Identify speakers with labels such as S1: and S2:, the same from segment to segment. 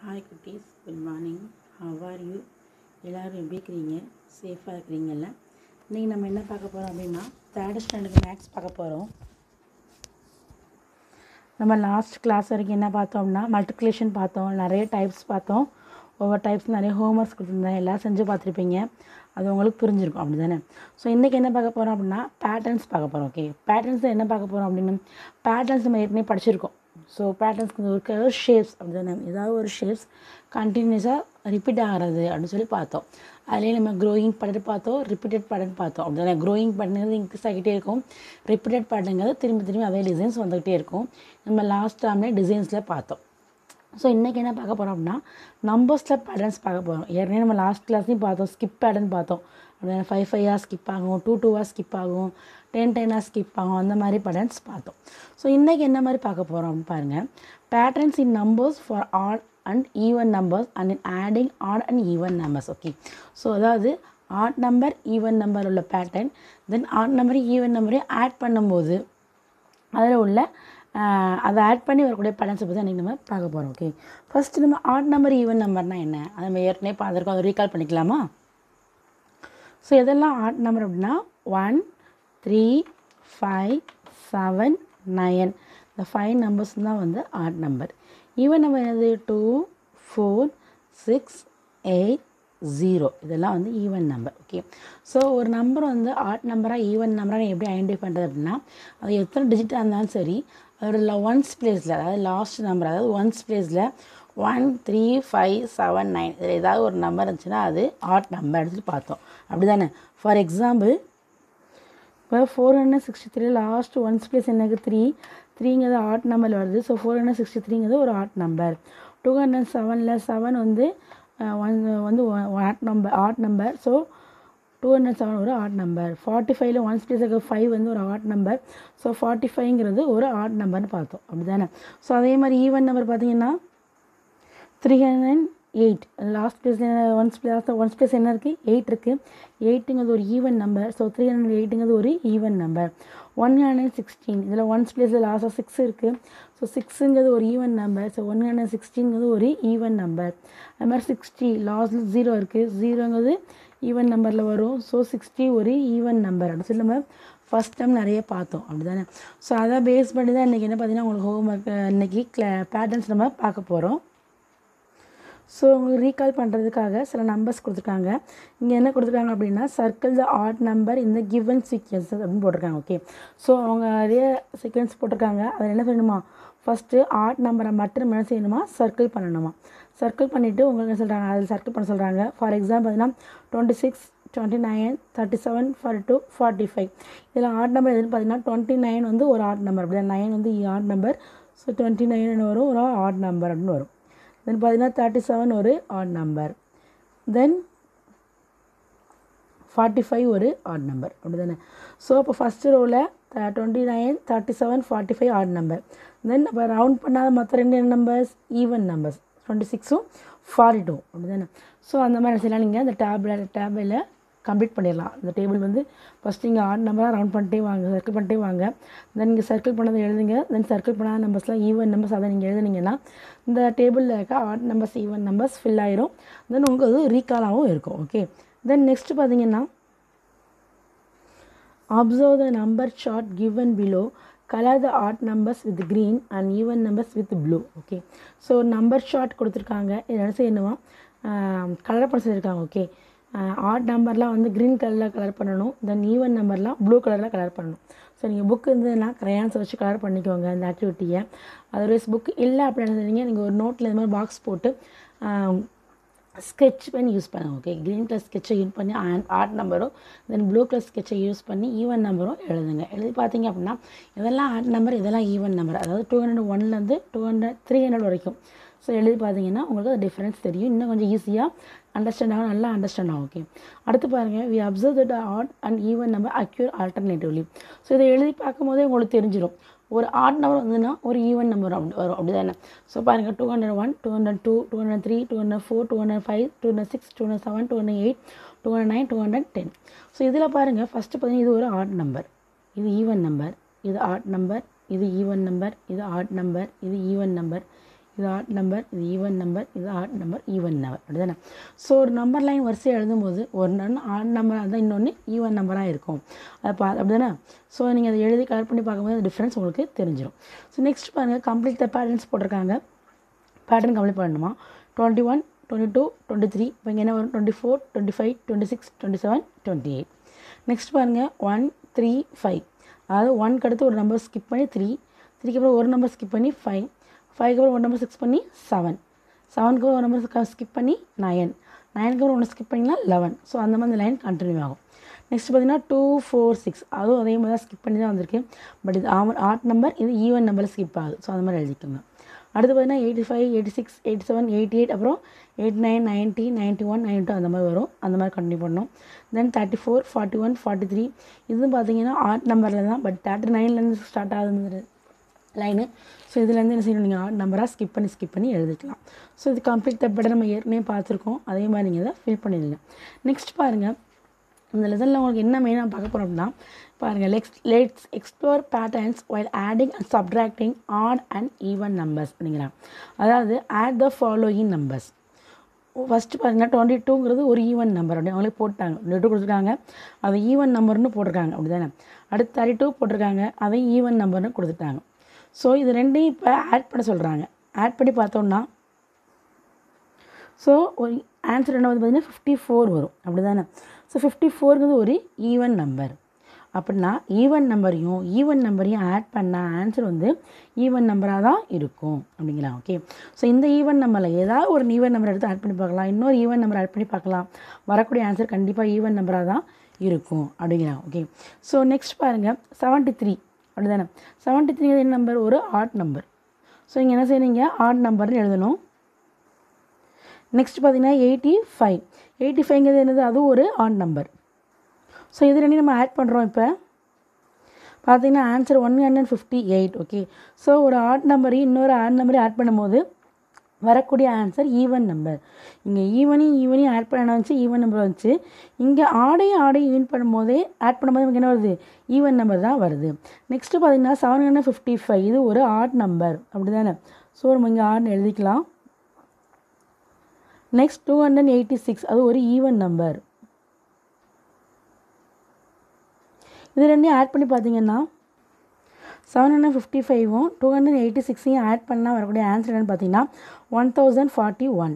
S1: hi குட்டீஸ் good morning how are you எல்லோரும் எப்படி இருக்கிறீங்க சேஃபாக இருக்கிறீங்கல்ல இன்றைக்கி நம்ம என்ன பார்க்க போகிறோம் அப்படின்னா தேர்ட் ஸ்டாண்டர்டுக்கு மேக்ஸ் பார்க்க போகிறோம் நம்ம லாஸ்ட் கிளாஸ் வரைக்கும் என்ன பார்த்தோம்னா மல்டிப்ளிகேஷன் பார்த்தோம் நிறைய டைப்ஸ் பார்த்தோம் ஒவ்வொரு டைப்ஸ் நிறைய ஹோம்ஒர்க்ஸ் கொடுத்துருந்தேன் எல்லாம் செஞ்சு பார்த்துருப்பீங்க அது உங்களுக்கு புரிஞ்சிருக்கும் அப்படி தானே ஸோ இன்றைக்கி என்ன பார்க்க போகிறோம் அப்படின்னா பேட்டர்ன்ஸ் பார்க்க போகிறோம் ஓகே பேட்டர்ன்ஸ் என்ன பார்க்க போகிறோம் அப்படின்னு பேட்டர்ன்ஸ் நம்ம ஏற்கனவே படிச்சிருக்கோம் ஸோ பேட்டர்ன்ஸ்க்கு இருக்க ஷேப்ஸ் அப்படி தானே ஏதாவது ஒரு ஷேப்ஸ் கண்டினியூஸாக ரிப்பீட் ஆகிறது அப்படின்னு சொல்லி பார்த்தோம் அதுலேயே நம்ம க்ரோயிங் பேட்டர்ன் பார்த்தோம் ரிப்பீட்டட் பேட்டர்ன் பார்த்தோம் அப்படி தானே க்ரோயிங் பேட்டர்ங்கிறது இன்க்ரீஸ் ஆகிட்டே இருக்கும் ரிப்பீட்டட் பேட்டர்ங்கிறது திரும்பி திரும்பி அதே டிசைன்ஸ் வந்துகிட்டே இருக்கும் நம்ம லாஸ்ட் டைம்லேயே டிசைன்ஸில் பார்த்தோம் ஸோ இன்றைக்கி என்ன பார்க்க போகிறோம் அப்படின்னா நம்பர்ஸில் பேட்டர்ன்ஸ் பார்க்க போகிறோம் ஏற்கனவே நம்ம லாஸ்ட் கிளாஸ்லையும் பார்த்தோம் ஸ்கிப் பேட்டர்ன் பார்த்தோம் அப்படின்னா ஃபைவ் ஃபைவாக ஸ்கிப் ஆகும் டூ டூவாக ஸ்கிப் ஆகும் டென் டென்னாக ஸ்கிப் ஆகும் அந்த மாதிரி பேட்டர்ன்ஸ் பார்த்தோம் ஸோ இன்றைக்கி என்ன மாதிரி பார்க்க போகிறோம் அப்படின்னு பாருங்கள் patterns in numbers for odd and even numbers and in adding odd and even numbers okay so அதாவது ஆட் நம்பர் ஈவன் நம்பர் உள்ள பேட்டர்ன் தென் ஆட் நம்பரையும் ஈவன் நம்பரையும் ஆட் பண்ணும்போது அதில் உள்ள அதை ஆட் பண்ணி வரக்கூடிய பேட்டர்ன்ஸை பற்றி அன்றைக்கி நம்ம பார்க்க போகிறோம் ஓகே ஃபஸ்ட்டு நம்ம ஆட் நம்பர் ஈவன் நம்பர்னால் என்ன அதை நம்ம ஏற்கனவே பார்த்துருக்கோம் அதை ரீகால் பண்ணிக்கலாமா ஸோ எதெல்லாம் ஆட் நம்பர் அப்படின்னா one three five seven nine இந்த ஃபைவ் நம்பர்ஸ் தான் வந்து ஆட் நம்பர் ஈவன் நம்பர் என்னது two four six eight zero இதெல்லாம் வந்து ஈவன் நம்பர் ஓகே ஸோ ஒரு நம்பர் வந்து ஆட் நம்பராக ஈவன் நம்பராக எப்படி ஐடென்டிஃபை பண்ணுறது அப்படின்னா அது எத்தனை டிஜிட்டாக இருந்தாலும் சரி அதோட ஒன்ஸ் பிளேஸில் அதாவது லாஸ்ட் நம்பர் அதாவது ஒன்ஸ் பிளேஸில் one three five seven nine இதில் ஏதாவது ஒரு நம்பர் இருந்துச்சுன்னா அது ஆட் நம்பர் எடுத்துகிட்டு பார்த்தோம் அப்படி தானே ஃபார் எக்ஸாம்பிள் இப்போ four hundred sixty three last ones place எனக்கு த்ரீ த்ரீங்கிறது ஆட் நம்பரில் வருது ஸோ ஃபோர் ஹண்ட்ரட் சிக்ஸ்டி த்ரீங்கிறது ஒரு ஆட் நம்பர் டூ ஹண்ட்ரட் செவனில் செவன் வந்து ஒன் வந்து odd number odd number so two hundred seven ஒரு ஆட் நம்பர் ஃபார்ட்டி ஃபைவ்ல ஒன்ஸ் பிளேஸ் இருக்க ஃபைவ் வந்து ஒரு ஆட் நம்பர் ஸோ ஃபார்ட்டி ஃபைவ்ங்கிறது ஒரு ஆட் நம்பர்னு பார்த்தோம் அப்படி தானே ஸோ அதே மாதிரி ஈவன் நம்பர் பார்த்தீங்கன்னா த்ரீ ஹண்ட்ரட் எயிட் லாஸ்ட் பிளேஸில் ஒன்ஸ் பிளேஸ் ஒன்ஸ் பிளேஸ் என்ன இருக்குது எயிட் இருக்குது எயிட்டுங்கிறது ஒரு even number so three hundred எயிட்டுங்கிறது ஒரு even number one hundred sixteen இதில் ஒன்ஸ் பிளேஸில் லாஸ்ட்டாக சிக்ஸ் இருக்குது ஸோ சிக்ஸுங்கிறது ஒரு even number so one hundred சிக்ஸ்டீன்ங்கிறது ஒரு ஈவன் நம்பர் அது மாதிரி சிக்ஸ்டி லாஸ்ட்டில் ஜீரோ இருக்குது ஜீரோங்கிறது ஈவன் நம்பரில் வரும் ஸோ சிக்ஸ்டி ஒரு ஈவன் நம்பர் அப்படின்னு சொல்லி நம்ம ஃபஸ்ட் டைம் நிறைய பார்த்தோம் அப்படி தானே ஸோ அதை பேஸ் பண்ணி தான் இன்றைக்கி என்ன பார்த்தீங்கன்னா உங்களுக்கு ஹோம் ஒர்க் இன்றைக்கி கிளா பேட்டர்ன்ஸ் நம்ம பார்க்க போகிறோம் ஸோ உங்களுக்கு ரீகால் பண்ணுறதுக்காக சில நம்பர்ஸ் கொடுத்துருக்காங்க இங்கே என்ன கொடுத்துருக்காங்க அப்படின்னா சர்க்கிள் த ஆட் நம்பர் இந்த கிவன் சீக்வன்ஸ் அப்படின்னு போட்டிருக்காங்க ஓகே ஸோ அவங்க நிறைய சீக்வன்ஸ் போட்டிருக்காங்க அதில் என்ன செய்யணுமா ஃபஸ்ட்டு ஆட் நம்பரை மட்டும் நம்ம என்ன செய்யணுமா சர்க்கிள் பண்ணணுமா சர்க்கிள் பண்ணிவிட்டு உங்களுக்கு என்ன சொல்கிறாங்க அதில் சர்க்கிள் பண்ண சொல்கிறாங்க ஃபார் எக்ஸாம்பிள் பார்த்தீங்கன்னா twenty six twenty nine thirty seven forty two forty five இதில் ஆட் நம்பர் எதுன்னு பார்த்தீங்கன்னா டுவெண்ட்டி நைன் வந்து ஒரு ஆட் நம்பர் அப்படி நைன் வந்து odd number so twenty nine வரும் ஒரு ஆட் நம்பர் அப்படின்னு வரும் தென் பார்த்தீங்கன்னா தேர்ட்டி செவன் ஒரு odd number then forty five one odd number அப்படி தானே ஸோ இப்போ ஃபஸ்ட்டு ரோவில் twenty nine thirty seven forty five odd number தென் இப்போ ரவுண்ட் பண்ணாத மற்ற ரெண்டு நம்பர்ஸ் ஈவன் நம்பர்ஸ் டுவெண்ட்டி சிக்ஸும் ஃபார்ட்டி டூ அப்படி தானே ஸோ அந்த மாதிரி செய்யலாம் நீங்கள் அந்த டேபிள் டேபிளில் கம்ப்ளீட் பண்ணிடலாம் இந்த டேபிள் வந்து ஃபஸ்ட்டு இங்கே ஆட் நம்பராக ரவுண்ட் பண்ணிட்டே வாங்க சர்க்கிள் பண்ணிட்டே வாங்க தென் நீங்கள் சர்க்கிள் பண்ணதை எழுதுங்க தென் சர்க்கிள் பண்ணாத நம்பர்ஸ்லாம் ஈவன் நம்பர்ஸ் அதை நீங்கள் எழுதுனீங்கன்னா இந்த டேபிளில் இருக்க odd numbers even numbers fill ஆயிரும் தென் உங்களுக்கு அது ரீகாலாகவும் இருக்கும் ஓகே தென் நெக்ஸ்ட் பார்த்தீங்கன்னா observe the number chart given below colour the odd numbers with green and even numbers with blue okay so number chart கொடுத்துருக்காங்க இது என்ன செய்யணுமா கலர் பண்ண சொல்லியிருக்காங்க ஓகே ஆட் நம்பர்லாம் வந்து க்ரீன் கலரில் கலர் பண்ணணும் தென் ஈவன் நம்பர்லாம் ப்ளூ கலரில் கலர் பண்ணணும் ஸோ நீங்கள் புக் இருந்ததுன்னா க்ரையான்ஸ் வச்சு கலர் பண்ணிக்கோங்க இந்த ஆக்டிவிட்டியை அதர்வைஸ் புக் இல்லை அப்படின்னு சொன்னீங்க நீங்கள் ஒரு நோட்டில் இந்த மாதிரி பாக்ஸ் போட்டு ஸ்கெட்ச் பண்ணி யூஸ் பண்ணுங்கள் ஓகே க்ரீன் கலர் ஸ்கெட்சை யூஸ் பண்ணி ஆட் நம்பரும் தென் ப்ளூ கலர் ஸ்கெட்சை யூஸ் பண்ணி ஈவன் நம்பரும் எழுதுங்க எழுதி பார்த்தீங்க அப்படின்னா இதெல்லாம் ஆட் நம்பர் இதெல்லாம் ஈவன் நம்பர் அதாவது டூ ஹண்ட்ரட் ஒன்லேருந்து டூ ஹண்ட்ரட் த்ரீ ஹண்ட்ரட் வரைக்கும் ஸோ எழுதி பார்த்தீங்கன்னா உங்களுக்கு அது டிஃப்ரென்ஸ் தெரியும் இன்னும் கொஞ்சம் ஈஸியாக அண்டர்ஸ்டாண்ட் ஆகும் நல்லா அண்டர்ஸ்டாண்ட் ஆகும் ஓகே அடுத்து பாருங்கள் we observe that odd and even number occur alternatively so இதை எழுதி பார்க்கும்போதே உங்களுக்கு தெரிஞ்சிடும் ஒரு ஆட் நம்பர் வந்ததுன்னா ஒரு ஈவன் நம்பர் அப்படி வரும் அப்படி தானே ஸோ பாருங்கள் two hundred one two hundred two two hundred three two hundred four two hundred five two hundred six two hundred seven two hundred eight two hundred nine two hundred ten so இதில் பாருங்கள் first பார்த்தீங்கன்னா இது one odd number இது even number இது odd number இது even number இது odd number இது even number இது ஆட் நம்பர் இது ஈவன் நம்பர் இது ஆட் நம்பர் ஈவன் நம்பர் அப்படிதானே ஸோ ஒரு நம்பர் லைன் வரிசையை எழுதும்போது ஒரு நன் ஆட் நம்பராக இருந்தால் இன்னொன்று ஈவன் நம்பராக இருக்கும் அதை பா அப்படிதானே ஸோ நீங்கள் அதை எழுதி கலர் பண்ணி பார்க்கும்போது அந்த டிஃப்ரென்ஸ் உங்களுக்கு தெரிஞ்சிடும் ஸோ நெக்ஸ்ட் பாருங்கள் கம்ப்ளீட் த பேட்டர்ன்ஸ் போட்டிருக்காங்க பேட்டர்ன் கம்ப்ளீட் பண்ணணுமா twenty one twenty two twenty three இப்போ இங்கே என்ன வரும் twenty four twenty five twenty six twenty seven twenty eight next பாருங்கள் ஒன் த்ரீ ஃபைவ் அதாவது ஒன்க்கு அடுத்து ஒரு நம்பர் ஸ்கிப் பண்ணி த்ரீ த்ரீக்கு அப்புறம் ஒரு நம்பர் ஸ்கிப் பண்ணி ஃபைவ் ஃபைவ்க்கு அப்புறம் ஒரு நம்பர் சிக்ஸ் பண்ணி செவன் செவனுக்கு அப்புறம் ஒரு நம்பர் ஸ்கிப் பண்ணி நயன் நைனுக்கு அப்புறம் ஒன்று ஸ்கிப் பண்ணிங்கன்னா லெவன் ஸோ அந்த மாதிரி லைன் கண்டினியூ ஆகும் நெக்ஸ்ட் பார்த்தீங்கன்னா டூ ஃபோர் சிக்ஸ் அதுவும் அதே மாதிரி தான் ஸ்கிப் பண்ணி தான் வந்திருக்கு பட் இது ஆட் நம்பர் இது ஈவன் நம்பரில் ஸ்கிப் ஆகுது ஸோ அந்த மாதிரி எழுதிக்கோங்க அடுத்து பார்த்தீங்கன்னா eighty five eighty six eighty seven eighty eight அப்புறம் eight nine ninety ninety one ninety two அந்த மாதிரி வரும் அந்த மாதிரி கண்டினியூ பண்ணணும் then thirty four forty one forty three இதுவும் பார்த்தீங்கன்னா ஆட் நம்பரில் தான் பட் தேர்ட்டி நைன்லேருந்து ஸ்டார்ட் ஆகுது லைனு ஸோ இதுலேருந்து என்ன செய்யணும் நீங்கள் ஆட் நம்பராக ஸ்கிப் பண்ணி ஸ்கிப் பண்ணி எழுதிக்கலாம் ஸோ இது கம்ப்ளீட் தப்பட நம்ம ஏற்கனவே பார்த்துருக்கோம் அதே மாதிரி நீங்கள் இதை ஃபில் பண்ணிடுங்க நெக்ஸ்ட் பாருங்கள் இந்த லெசனில் உங்களுக்கு என்ன மெயினாக பார்க்க போகிறோம் அப்படின்னா பாருங்கள் let's let's explore patterns while adding and subtracting odd and even numbers அப்படிங்கிறாங்க அதாவது add the following numbers first பார்த்தீங்கன்னா டுவெண்ட்டி டூங்கிறது ஒரு ஈவன் நம்பர் அப்படி அவங்களே போட்டாங்க டுவெண்ட்டி டூ கொடுத்துருக்காங்க அது ஈவன் நம்பர்னு போட்டிருக்காங்க அப்படி தானே அடுத்து தேர்ட்டி டூ போட்டிருக்காங்க அதையும் ஈவன் நம்பர்னு கொடுத்துட்டாங்க ஸோ இது ரெண்டையும் இப்போ ஆட் பண்ண சொல்கிறாங்க ஆட் பண்ணி பார்த்தோம்னா ஸோ ஒரு ஆன்சர் என்ன வந்து பார்த்தீங்கன்னா ஃபிஃப்டி ஃபோர் வரும் அப்படி தானே ஸோ ஃபிஃப்டி ஃபோருங்கிறது ஒரு ஈவன் நம்பர் அப்படின்னா ஈவன் நம்பரையும் ஈவன் நம்பரையும் ஆட் பண்ணால் ஆன்சர் வந்து ஈவன் நம்பராக தான் இருக்கும் அப்படிங்களா ஓகே ஸோ இந்த ஈவன் நம்பரில் ஏதாவது ஒரு ஈவன் நம்பர் எடுத்து ஆட் பண்ணி பார்க்கலாம் இன்னொரு ஈவன் நம்பர் ஆட் பண்ணி பார்க்கலாம் வரக்கூடிய ஆன்சர் கண்டிப்பாக ஈவன் நம்பராக தான் இருக்கும் அப்படிங்கிறாங்க ஓகே ஸோ நெக்ஸ்ட் பாருங்கள் செவன்ட்டி த்ரீ அப்படி தானே செவன்ட்டி த்ரீ என்ன number one odd number so இங்கே என்ன செய்யறீங்க ஆட் நம்பர்னு எழுதணும் நெக்ஸ்ட் பார்த்தீங்கன்னா எயிட்டி ஃபைவ் எயிட்டி ஃபைவ்ங்கிறது என்னது அதுவும் ஒரு ஆட் நம்பர் ஸோ இது ரெண்டையும் நம்ம ஆட் பண்ணுறோம் இப்போ பார்த்தீங்கன்னா answer one hundred fifty eight okay so one odd நம்பரையும் இன்னொரு ஆட் நம்பரையும் ஆட் பண்ணும்போது வரக்கூடிய ஆன்சர் ஈவன் நம்பர் இங்கே ஈவனையும் ஈவனையும் ஆட் பண்ண வந்துச்சு ஈவன் நம்பர் வந்துச்சு இங்கே ஆடையும் ஆடையும் ஈவன் பண்ணும்போதே ஆட் பண்ணும்போது நமக்கு என்ன வருது ஈவன் நம்பர் தான் வருது நெக்ஸ்ட்டு பார்த்தீங்கன்னா செவன் ஹண்ட்ரட் ஃபிஃப்டி ஃபைவ் இது ஒரு ஆட் நம்பர் அப்படி தானே ஸோ நம்ம இங்கே ஆட்னு எழுதிக்கலாம் next two hundred eighty six அது ஒரு ஈவன் நம்பர் இது ரெண்டையும் ஆட் பண்ணி பார்த்தீங்கன்னா செவன் ஹண்ட்ரட் ஃபிஃப்டி ஃபைவும் டூ ஹண்ட்ரட் எயிட்டி சிக்ஸையும் ஆட் பண்ணால் வரக்கூடிய ஆன்சர் என்னென்னு பார்த்தீங்கன்னா ஒன் தௌசண்ட் ஃபார்ட்டி ஒன்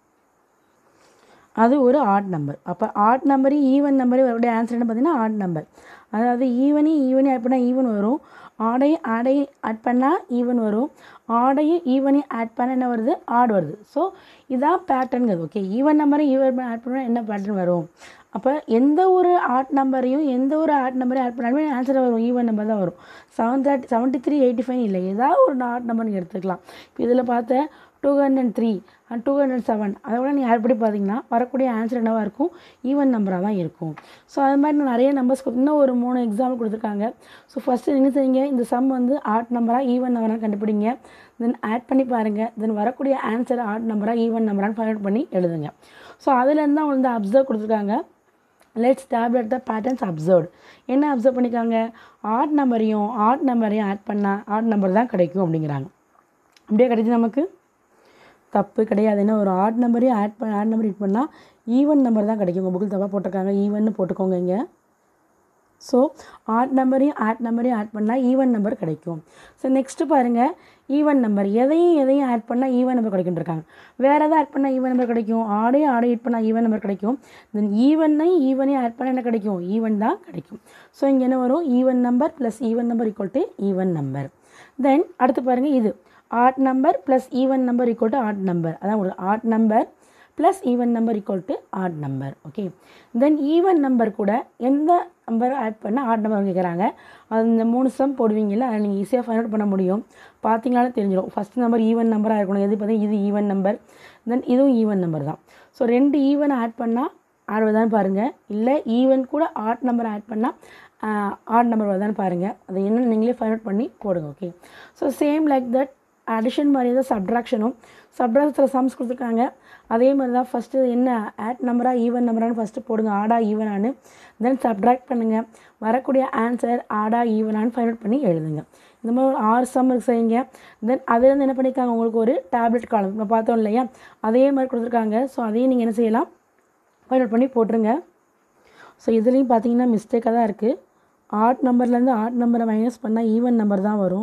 S1: அது ஒரு ஆட் நம்பர் அப்போ ஆட் நம்பரையும் ஈவன் நம்பரையும் வரக்கூடிய ஆன்சர் என்ன பார்த்தீங்கன்னா ஆட் நம்பர் அதாவது ஈவனையும் ஈவனையும் ஆட் பண்ணால் ஈவன் வரும் ஆடையும் ஆடையும் ஆட் பண்ணால் ஈவன் வரும் ஆடையும் ஈவனையும் ஆட் பண்ண என்ன வருது ஆட் வருது ஸோ இதான் பேட்டர்னுங்கிறது ஓகே ஈவன் நம்பரையும் ஈவன் ஆட் பண்ணால் என்ன பேட்டர்ன் வரும் அப்போ எந்த ஒரு ஆட் நம்பரையும் எந்த ஒரு ஆட் நம்பரையும் ஆட் பண்ணாலுமே ஆன்சர் வரும் ஈவன் நம்பர் தான் வரும் seven thirty seventy three eighty five இல்லை ஏதாவது ஒரு ஆட் நம்பர் நீங்கள் எடுத்துக்கலாம் இப்போ இதில் பார்த்த two hundred three and two hundred seven அதை விட நீங்கள் ஆட் பண்ணி பார்த்தீங்கன்னா வரக்கூடிய ஆன்சர் என்னவாக இருக்கும் ஈவன் நம்பராக தான் இருக்கும் ஸோ அது மாதிரி நான் நிறைய நம்பர்ஸ் இன்னும் ஒரு மூணு எக்ஸாம்பிள் கொடுத்துருக்காங்க ஸோ ஃபஸ்ட்டு என்ன செய்யுங்க இந்த சம் வந்து ஆட் நம்பராக ஈவன் நம்பராக கண்டுபிடிங்க தென் ஆட் பண்ணி பாருங்கள் தென் வரக்கூடிய ஆன்சர் ஆட் நம்பராக ஈவன் நம்பரான்னு ஃபைண்ட் அவுட் பண்ணி எழுதுங்க ஸோ அதுலேருந்து தான் உங்களுக்கு வந்து அப்சர்வ் கொடுத்துருக்காங்க let's tabulate the patterns observed என்ன அப்சர்வ் பண்ணிக்காங்க ஆட் நம்பரையும் ஆட் நம்பரையும் ஆட் பண்ணால் ஆட் நம்பர் தான் கிடைக்கும் அப்படிங்கிறாங்க அப்படியே கிடைச்சி நமக்கு தப்பு கிடையாது ஏன்னா ஒரு ஆட் நம்பரையும் ஆட் பண்ண ஆட் நம்பர் ஹிட் பண்ணால் ஈவன் நம்பர் தான் கிடைக்கும் உங்கள் புக்கில் தப்பாக போட்டிருக்காங்க ஈவன்னு போட்டுக்கோங்க இங்கே ஸோ ஆட் நம்பரையும் ஆட் நம்பரையும் ஆட் பண்ணால் ஈவன் நம்பர் கிடைக்கும் ஸோ நெக்ஸ்ட்டு பாருங்கள் ஈவன் நம்பர் எதையும் எதையும் ஆட் பண்ணால் ஈவன் நம்பர் கிடைக்கும்னு இருக்காங்க வேறு எதாவது ஆட் பண்ணால் ஈவன் நம்பர் கிடைக்கும் ஆடையும் ஆடை ஆட் பண்ணால் ஈவன் நம்பர் கிடைக்கும் தென் ஈவனையும் ஈவனையும் ஆட் பண்ணால் என்ன கிடைக்கும் ஈவன் தான் கிடைக்கும் ஸோ இங்கே என்ன வரும் even number plus even number equal to even number then அடுத்து பாருங்கள் இது odd number plus even number equal to odd number அதான் one odd number plus even number equal to odd number okay then even number கூட எந்த number add பண்ணால் odd number கேட்குறாங்க அது இந்த மூணு சம் போடுவீங்கல்ல அதை நீங்கள் ஈஸியாக ஃபைண்ட் அவுட் பண்ண முடியும் பார்த்தீங்கனாலே தெரிஞ்சிடும் ஃபஸ்ட் நம்பர் ஈவன் நம்பராக இருக்கணும் எது பார்த்தீங்கன்னா இது ஈவன் நம்பர் தென் இதுவும் ஈவன் நம்பர் தான் ஸோ ரெண்டு ஈவன் ஆட் பண்ணால் ஆட் வருதான்னு பாருங்கள் இல்லை ஈவன் கூட ஆட் நம்பர் ஆட் பண்ணால் ஆட் நம்பர் வருதான்னு பாருங்கள் அது என்னென்னு நீங்களே ஃபைண்ட் அவுட் பண்ணி போடுங்க okay so same like that addition மாதிரி தான் சப்ட்ராக்ஷனும் சப்ட்ராக்ஷனில் சம்ஸ் கொடுத்துருக்காங்க அதே மாதிரி தான் ஃபஸ்ட்டு என்ன ஆட் நம்பராக ஈவன் நம்பரானு ஃபஸ்ட்டு போடுங்க ஆடா ஈவனானு தென் சப்ட்ராக்ட் பண்ணுங்கள் வரக்கூடிய ஆன்சர் ஆடா ஈவனானு ஃபைண்ட் அவுட் பண்ணி எழுதுங்க இந்த மாதிரி ஒரு ஆறு சம் இருக்கு செய்யுங்க தென் அதுலேருந்து என்ன பண்ணியிருக்காங்க உங்களுக்கு ஒரு டேப்லெட் காலம் நம்ம பார்த்தோம் இல்லையா அதே மாதிரி கொடுத்துருக்காங்க ஸோ அதையும் நீங்கள் என்ன செய்யலாம் ஃபைண்ட் அவுட் பண்ணி போட்டுருங்க ஸோ இதுலேயும் பார்த்தீங்கன்னா மிஸ்டேக்காக தான் இருக்குது ஆட் நம்பர்லேருந்து ஆட் நம்பரை மைனஸ் பண்ணால் ஈவன் நம்பர் தான் வரும்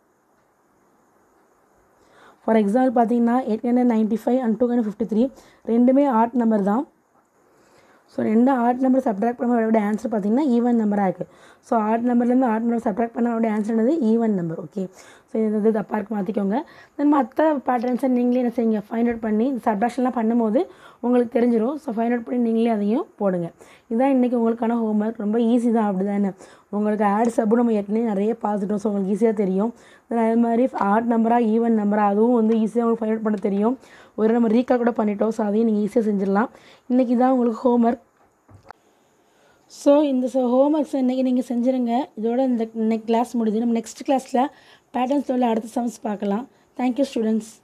S1: ஃபார் எக்ஸாம்பிள் பார்த்தீங்கன்னா eight hundred ninety five and two hundred fifty three ரெண்டுமே ஆட் நம்பர் தான் ஸோ ரெண்டு ஆட் நம்பர் சப்ட்ராக்ட் பண்ண அதோட ஆன்சர் பார்த்தீங்கன்னா ஈவன் நம்பராக இருக்குது ஸோ ஆட் நம்பர்லேருந்து ஆட் நம்பர் சப்ட்ராக்ட் பண்ண அதோட ஆன்சர் என்னது ஈவன் நம்பர் ஓகே ஸோ இது இது தப்பாக இருக்கு மாற்றிக்கோங்க தென் மற்ற பேட்டர்ன்ஸை நீங்களே என்ன செய்யுங்க ஃபைண்ட் அவுட் பண்ணி சப்ட்ராக்ஷன்லாம் பண்ணும்போது உங்களுக்கு தெரிஞ்சிடும் ஸோ ஃபைண்ட் அவுட் பண்ணி நீங்களே அதையும் போடுங்க இதுதான் இன்றைக்கி உங்களுக்கான ஹோம்ஒர்க் ரொம்ப ஈஸி தான் அப்படி தானே உங்களுக்கு ஆட் சப்பு நம்ம ஏற்கனவே நிறைய பார்த்துட்டோம் ஸோ உங்களுக்கு ஈஸியாக தெரியும் தென் அதே மாதிரி ஆட் நம்பராக ஈவன் நம்பராக அதுவும் வந்து ஈஸியாக உங்களுக்கு ஃபைண்ட் அவுட் பண்ண தெரியும் ஒரு நம்ம ரீகால் கூட பண்ணிட்டோம் ஸோ அதையும் நீங்கள் ஈஸியாக செஞ்சிடலாம் இன்றைக்கி தான் உங்களுக்கு ஹோம்ஒர்க் ஸோ இந்த ஸோ ஹோம்ஒர்க்ஸ் இன்றைக்கி நீங்கள் செஞ்சுருங்க இதோட இந்த இன்னைக்கு கிளாஸ் முடியுது நம்ம நெக்ஸ்ட் கிளாஸில் பேட்டர்ன்ஸ் உள்ள அடுத்த சம்ஸ் பார்க்கலாம் தேங்க்யூ ஸ்டூடெண்ட்ஸ்